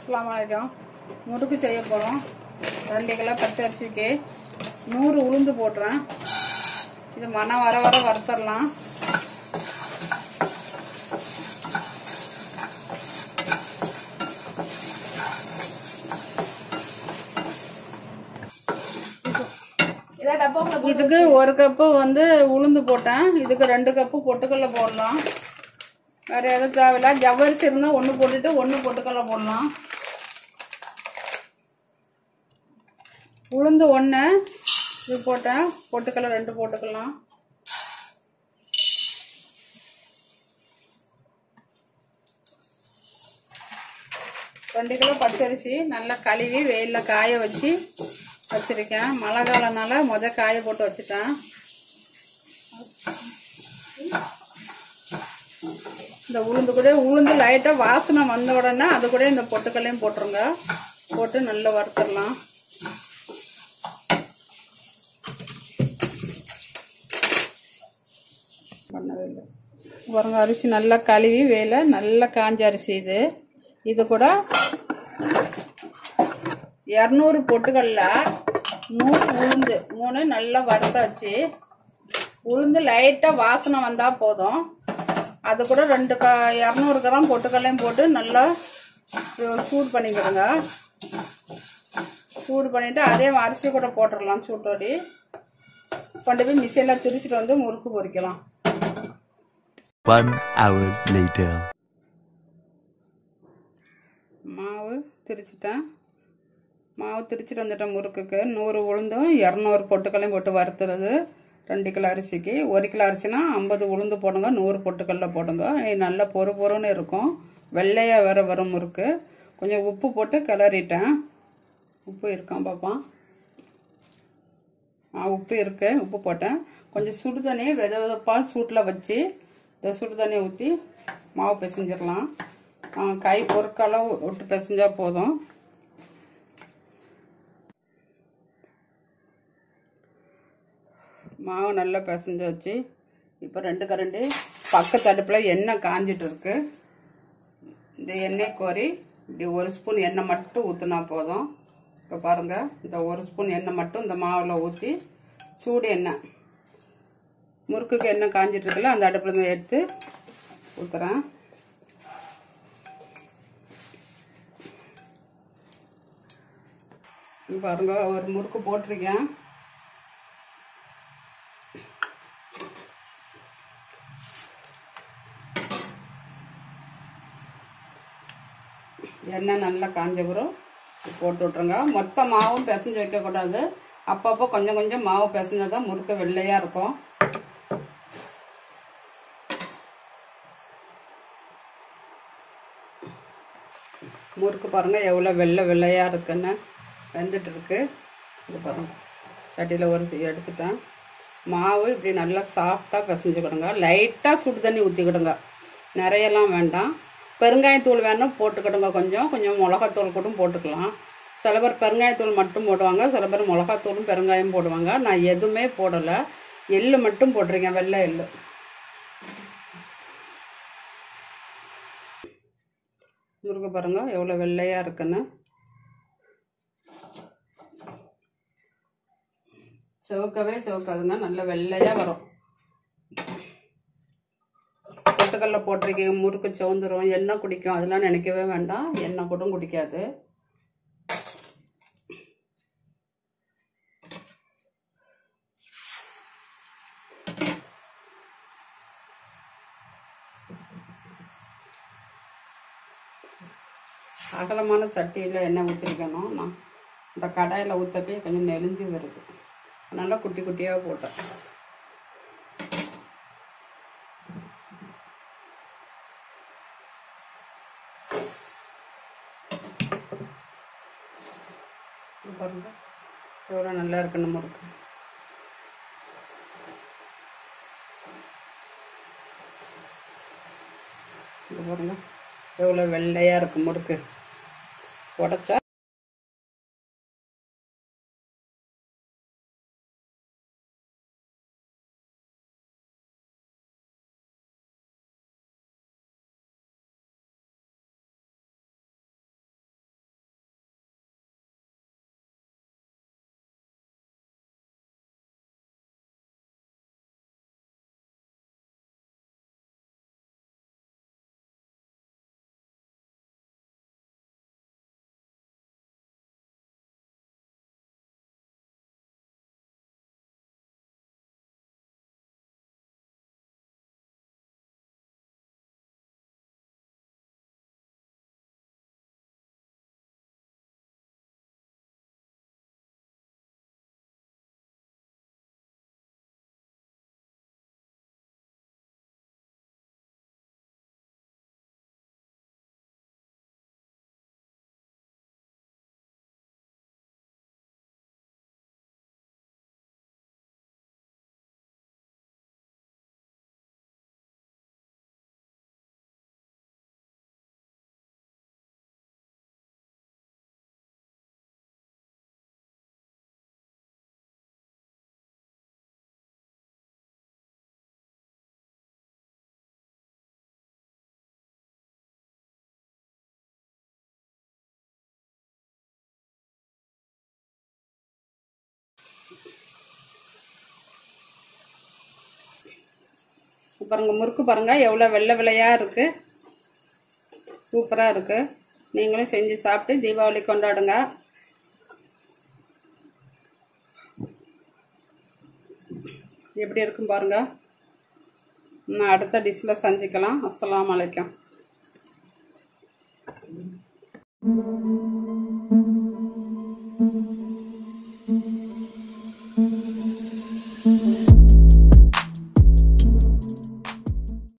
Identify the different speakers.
Speaker 1: அஸ்லாம் வலைக்கம் முறுக்கு செய்ய போகிறோம் ரெண்டு கிலோ பச்சரிசிக்கு நூறு உளுந்து போடுறேன் இது மனம் வர வர வறுத்தரலாம் இதுக்கு ஒரு கப்பு வந்து உளுந்து போட்டேன் இதுக்கு ரெண்டு கப்பு பொட்டுக்கடலை போடலாம் வேற எதுவும் தேவையில்ல ஜவ்வரிசி இருந்தால் ஒன்று போட்டுட்டு ஒன்று பொட்டுக்கடலை போடலாம் உளுந்து ஒன்று இது போட்டேன் பொட்டுக்கடலை ரெண்டு போட்டுக்கலாம் ரெண்டு கிலோ பச்சரிசி நல்லா கழுவி வெயிலில் காய வச்சு வச்சிருக்கேன் மழை காலனால முத காய போட்டு வச்சுட்டேன் இந்த உளுந்து கூட உளுந்து லைட்டாக வாசனை வந்த உடனே அது கூட இந்த பொட்டுக்கல்லையும் போட்டுருங்க போட்டு நல்லா வறுத்துடலாம் பண்ணவே இல்லை பாருங்க அரிசி நல்லா கழுவி வேலை நல்லா காஞ்ச அரிசி இது இது கூட இரநூறு பொட்டுக்கல்ல நூறு உளுந்து மூணு நல்லா வறுத்தாச்சு உளுந்து லைட்டாக வாசனை வந்தால் போதும் அது கூட ரெண்டு க இரநூறு கிராம் பொட்டுக்கல்லையும் போட்டு நல்லா சூடு பண்ணிக்கிடுங்க சூடு பண்ணிவிட்டு அதே அரிசி கூட போட்டுடலாம் சூட்டோடி கொண்டு போய் மிஷினில் திரிச்சிட்டு வந்து முறுக்கு பொரிக்கலாம்
Speaker 2: One hour later.
Speaker 1: மாவு திரிச்சிட்டேன் மாவு திரிச்சிட்டு வந்துட்டேன் முறுக்குக்கு நூறு உளுந்தும் இரநூறு பொட்டுக்கல்லையும் போட்டு வறுத்துறது ரெண்டு கிலோ அரிசிக்கு ஒரு கிலோ அரிசினா ஐம்பது உளுந்து போடுங்க நூறு பொட்டுக்கல்ல போடுங்க இது நல்லா பொறு பொறுன்னு இருக்கும் வெள்ளையாக வேற வரும் முறுக்கு கொஞ்சம் உப்பு போட்டு கிளறிட்டேன் உப்பு இருக்கான் பாப்பா ஆ உப்பு இருக்கு உப்பு போட்டேன் கொஞ்சம் சுடு தண்ணியை வெத வெதப்பாக சூட்டில் வச்சு இந்த சுடு தண்ணியை ஊற்றி மாவு பிசைஞ்சிடலாம் ஆ, கை பொறுக்களவு விட்டு பிசைஞ்சா போதும் மாவு நல்லா பிசைஞ்சாச்சு இப்போ ரெண்டு கரண்டி பக்கத்து அடுப்பில் எண்ணெய் காஞ்சிட்டு இருக்கு இந்த எண்ணெய் கோரி இப்படி ஒரு ஸ்பூன் எண்ணெய் மட்டும் ஊற்றினா போதும் இப்போ பாருங்க இந்த ஒரு ஸ்பூன் எண்ணெய் மட்டும் இந்த மாவில் ஊற்றி சூடு எண்ணெய் முறுக்குக்கு எண்ணெய் காஞ்சிட்டு இருக்குல்ல அந்த அடுப்புல இருந்து எடுத்து ஊற்றுறேன் பாருங்க ஒரு முறுக்கு போட்டிருக்கேன் எண்ணெய் நல்லா காஞ்ச பிறகு போட்டு விட்ருங்க மொத்த மாவும் பிசைஞ்சு வைக்கக்கூடாது அப்பப்போ கொஞ்சம் கொஞ்சம் மாவு பிசைஞ்சாதான் முறுக்கு வெள்ளையாக இருக்கும் முறுக்கு பாருங்க எவ்வளோ வெள்ளை வெள்ளையாக இருக்குன்னு வெந்துட்டு இருக்கு இது பாருங்க சட்டியில் ஒரு சி- எடுத்துட்டேன் மாவு இப்படி நல்லா சாஃப்டாக பிசைஞ்சுக்கிடுங்க லைட்டாக சுடு தண்ணி ஊற்றிக்கிடுங்க நிறையெல்லாம் வேண்டாம் பெருங்காயத்தூள் வேணும் போட்டுக்கிடுங்க கொஞ்சம் கொஞ்சம் மிளகாத்தூள் கூட போட்டுக்கலாம் சில பேர் பெருங்காயத்தூள் மட்டும் போடுவாங்க சில பேர் மிளகாத்தூளும் பெருங்காயம் போடுவாங்க நான் எதுவுமே போடலை எள்ளு மட்டும் போட்டிருக்கேன் வெள்ளை எள்ளு முருகை பாருங்க எவ்வளோ வெள்ளையா இருக்குன்னு சிவக்கவே சிவக்காதுங்க நல்ல வெள்ளையா வரும் பொட்டுக்கல்ல போட்டிருக்கீங்க முறுக்கு சிவந்துரும் எண்ணெய் குடிக்கும் அதெல்லாம் நினைக்கவே வேண்டாம் எண்ணெய் கூட குடிக்காது அகலமான சட்டியில் எண்ணெய் ஊற்றிருக்கணும் நான் இந்த கடாயில் ஊற்றப்பே கொஞ்சம் நெளிஞ்சு வருது அதனால குட்டி குட்டியாக போட்டேன் இது பாருங்க எவ்வளோ நல்லா இருக்கு நம்ம இருக்கு இது பாருங்க எவ்வளோ வெள்ளையாக இருக்கு முறுக்கு உடச்சா பாருங்கள் முறுக்கு பாருங்கள் எவ்வளோ வெள்ளை வெள்ளையாக இருக்குது சூப்பராக இருக்குது நீங்களும் செஞ்சு சாப்பிட்டு தீபாவளி கொண்டாடுங்க எப்படி இருக்கும் பாருங்கள் நான் அடுத்த டிஷ்ஷில் சந்திக்கலாம் அஸ்ஸலாமு அலைக்கும்